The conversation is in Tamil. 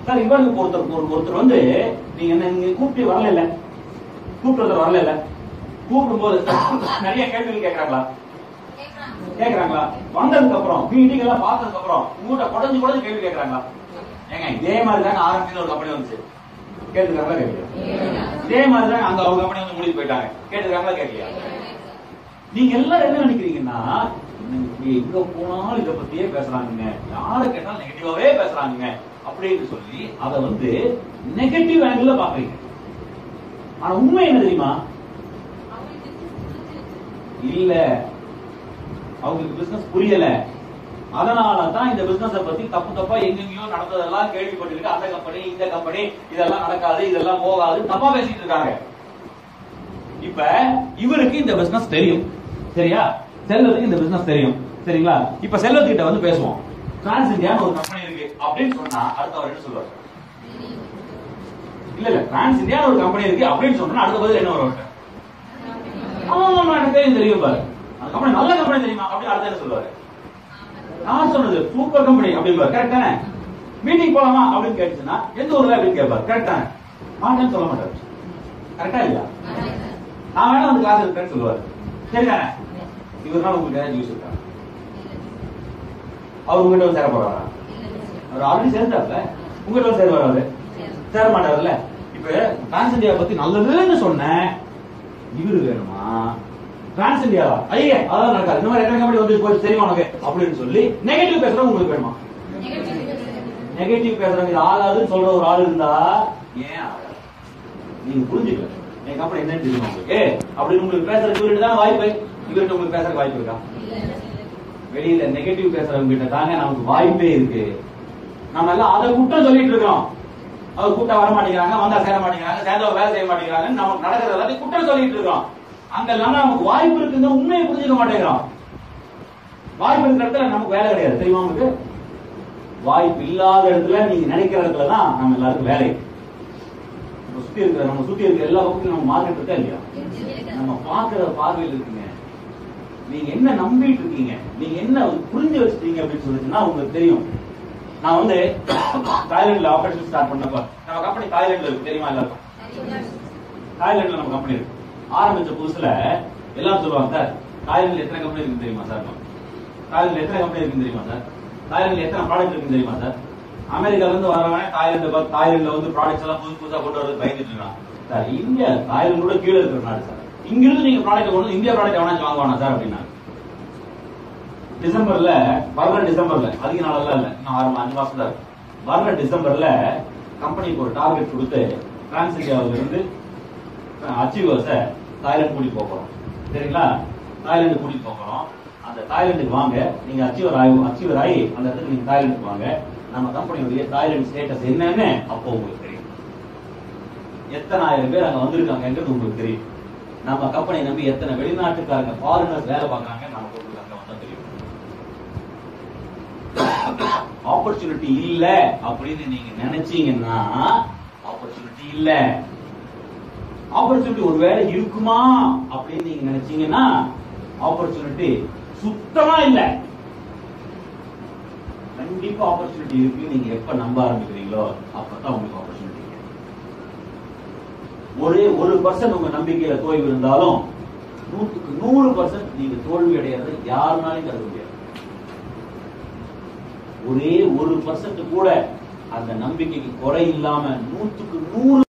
சார் இவருக்கு ஒருத்தர் ஒரு- ஒருத்தர் வந்து நீங்க என்ன நீங்க கூப்பிட்டு வரல இல்ல கூப்பிட்டு ஒருத்தர் வரல இல்ல கூப்பிடும் போது நிறைய கேள்விகள் கேட்கறாங்களா கேக்குறாங்களா வந்ததுக்கு அப்புறம் மீட்டிங் எல்லாம் பார்த்ததுக்கு அப்புறம் உங்ககிட்ட குடஞ்சு குடஞ்சு கேள்வி கேக்குறாங்களா ஏங்க இதே மாதிரி தாங்க ஆரம்பிச்சு ஒரு கம்பெனி வந்துச்சு கேட்டுருக்காங்களா கேட்கலையா இதே மாதிரி தான் அங்க அவங்க கம்பெனி வந்து முடிவு போயிட்டாங்க கேட்டுருக்காங்களா கேட்கலையா நீங்க எல்லாரும் என்ன நினைக்கிறீங்கன்னா நீங்க எங்க போனாலும் இத பத்தியே பேசுறாங்க யாரை கேட்டாலும் நெகட்டிவாவே பேசுறாங்க அப்படின்னு சொல்லி அத வந்து நெகட்டிவ் ஆங்கிள் பாக்குறீங்க ஆனா உண்மை என்ன தெரியுமா இல்ல அவங்களுக்கு பிசினஸ் புரியல அதனால தான் இந்த பிசினஸ் பத்தி தப்பு தப்பா எங்கெங்கயோ நடந்ததெல்லாம் கேள்விப்பட்டிருக்கு அந்த கம்பெனி இந்த கம்பெனி இதெல்லாம் நடக்காது இதெல்லாம் போகாது தப்பா பேசிட்டு இருக்காங்க இப்ப இவருக்கு இந்த பிசினஸ் தெரியும் சரியா செல்வத்துக்கு இந்த பிசினஸ் தெரியும் சரிங்களா இப்ப செல்வத்துக்கிட்ட வந்து பேசுவோம் டிரான்ஸ் இந்தியான்னு ஒரு கம்பெனி இருக்கு அப்படின்னு சொன்னா அடுத்த அவர் என்ன சொல்லுவாரு இல்ல இல்ல டிரான்ஸ் இந்தியான்னு ஒரு கம்பெனி இருக்கு அப்படின்னு சொன்னா அடுத்த பதில் என்ன வரும் ஆமா எனக்கு தெரியும் தெரியும் பாரு அந்த கம்பெனி நல்ல கம்பெனி தெரியுமா அப்படின்னு அடுத்த என்ன சொல்லுவாரு நான் சொன்னது சூப்பர் கம்பெனி அப்படின்னு கரெக்ட் தானே மீட்டிங் போலாமா அப்படின்னு கேட்டுச்சுன்னா எந்த ஊர்ல அப்படின்னு கேட்பாரு கரெக்ட் தானே மாட்டேன்னு சொல்ல மாட்டாரு கரெக்டா இல்லையா நான் வேணா வந்து கிளாஸ் இருக்கேன்னு சொல்லுவாரு சரிதானே இவருனால உங்களுக்கு ஏதாவது நியூஸ் இருக்கா அவர் உங்ககிட்ட வந்து சேர போறாரா அவர் ஆல்ரெடி சேர்ந்தாப்ல உங்ககிட்ட வந்து சேருவார் அவரு சேர மாட்டாருல்ல இப்ப டிரான்ஸ் இந்தியா பத்தி நல்லதுன்னு சொன்னேன் இவரு வேணுமா டிரான்ஸ் இந்தியாவா ஐயா அதான் நடக்காது இந்த மாதிரி எத்தனை கம்பெனி வந்து போய் தெரியுமா உனக்கு அப்படின்னு சொல்லி நெகட்டிவ் பேசுறவங்க உங்களுக்கு வேணுமா நெகட்டிவ் பேசுறவங்க இது ஆகாதுன்னு சொல்ற ஒரு ஆள் இருந்தா ஏன் ஆகாது நீங்க புரிஞ்சுக்கல என் கம்பெனி என்னன்னு தெரியுமா உங்களுக்கு அப்படின்னு உங்களுக்கு பேசுறதுக்கு இவர்கிட்ட தான் வாய்ப்பு இவர்கிட்ட உங்களுக்கு பேசுறதுக்கு வாய்ப்பு இருக்கா வெளியில நெகட்டிவ் பேசுறவங்க கிட்ட தாங்க நமக்கு வாய்ப்பே இருக்கு நம்ம எல்லாம் அதை குற்றம் சொல்லிட்டு இருக்கோம் அவர் கூட்டா வர மாட்டேங்கிறாங்க வந்தா சேர மாட்டேங்கிறாங்க சேர்ந்தவங்க வேலை செய்ய மாட்டேங்கிறாங்க நமக்கு நடக்கிறது எல்லாத்தையும் குற்றம் சொல்லிட்டு இருக்கோம் அங்க எல்லாம் நமக்கு வாய்ப்பு இருக்குங்க உண்மையை புரிஞ்சுக்க மாட்டேங்கிறோம் வாய்ப்பு இருக்கிற இடத்துல நமக்கு வேலை கிடையாது தெரியுமா உங்களுக்கு வாய்ப்பு இல்லாத இடத்துல நீங்க நினைக்கிற இடத்துல தான் நம்ம எல்லாருக்கும் வேலை நம்ம சுத்தி இருக்கிற நம்ம சுத்தி இருக்கிற எல்லா பக்கத்தையும் நம்ம மார்க்கெட் இருக்கா இல்லையா நம்ம பாக்குற பார்வையில் இருக்குங்க நீங்க என்ன நம்பிட்டு இருக்கீங்க நீங்க என்ன புரிஞ்சு வச்சிட்டீங்க அப்படின்னு சொல்லிச்சுன்னா உங்களுக்கு தெரியும் நான் வந்து தாய்லாந்துல ஆபரேஷன் ஸ்டார்ட் பண்ணப்ப நம்ம கம்பெனி தாய்லாந்துல இருக்கு தெரியுமா எல்லாருக்கும் தாய்லாந்துல நம்ம கம்பெனி இருக்கு ஆரம்பிச்ச புதுசுல எல்லாரும் சொல்லுவாங்க சார் தாய்லாந்துல எத்தனை கம்பெனி இருக்குன்னு தெரியுமா சார் தாய்லாந்துல எத்தனை கம்பெனி இருக்குன்னு தெரியுமா சார் தாய்லாந்துல எத்தனை ப்ராடக்ட் இருக்குன்னு தெரியுமா சார் அமெரிக்கால இருந்து வரவன் தாய்லாந்து பார்த்து தாய்லாந்துல வந்து ப்ராடக்ட்ஸ் எல்லாம் புதுசு புதுசா கொண்டு வரது பயந்துட்டு இருக்கான் சார் இந்தியா தாய்லாந்து கூட கீழே இருக்கிற நாடு சார் இங்க இருந்து நீங்க ப்ராடக்ட் கொண்டு வந்து இந்தியா ப்ராடக்ட் எவனாச்சும் வாங்குவானா சார் அப்படின்னா டிசம்பர்ல வர்ற டிசம்பர்ல அதிக நாளெல்லாம் இல்ல இன்னும் ஆறு அஞ்சு மாசம் தான் இருக்கு. வர்ற டிசம்பர்ல கம்பெனிக்கு ஒரு டார்கெட் கொடுத்து டிரான்ஸ் இந்தியாவில இருந்து அச்சீவர்ஸ தாய்லாந்து கூட்டிட்டு போக போறோம் சரிங்களா தாய்லாந்து கூட்டிட்டு போக போறோம் அந்த தாய்லாந்துக்கு வாங்க நீங்க அச்சீவர் ஆகி அச்சீவர் ஆகி அந்த இடத்துக்கு நீங்க தாய்லாந்துக்கு வாங்க நம்ம கம்பெனியுடைய தாய்லாந்து ஸ்டேட்டஸ் என்னன்னு அப்போ உங்களுக்கு தெரியும் எத்தனை ஆயிரம் பேர் அங்க வந்திருக்காங்கன்றது உங்களுக்கு தெரியும் நம்ம கம்பெனி நம்பி எத்தனை வெளிநாட்டுக்காரங்க ஃபாரினர்ஸ் வேலை பார்க்கறாங்க நமக்கு உங்களுக்கு அங்க வந்தா தெரியும் ஆப்பர்ச்சுனிட்டி இல்ல அப்படின்னு நீங்க நினைச்சீங்கன்னா ஆப்பர்ச்சுனிட்டி இல்ல ஆப்பர்ச்சுனிட்டி ஒருவேளை இருக்குமா அப்படின்னு நீங்க நினைச்சீங்கன்னா ஆப்பர்ச்சுனிட்டி சுத்தமா இல்ல கண்டிப்பா ஆப்பர்ச்சுனிட்டி இருக்கு நீங்க எப்ப நம்ப ஆரம்பிக்கிறீங்களோ அப்பதான் உங்களுக்கு ஆப்பர்ச்சுனிட்டி ஒரே ஒரு பர்சன்ட் உங்க நம்பிக்கையில தோய்வு இருந்தாலும் நூற்றுக்கு நூறு பர்சன்ட் நீங்க தோல்வி அடையறதை யாருனாலையும் தடுக்க முடியாது ஒரே ஒரு பர்சன்ட் கூட அந்த நம்பிக்கைக்கு குறை இல்லாம நூற்றுக்கு நூறு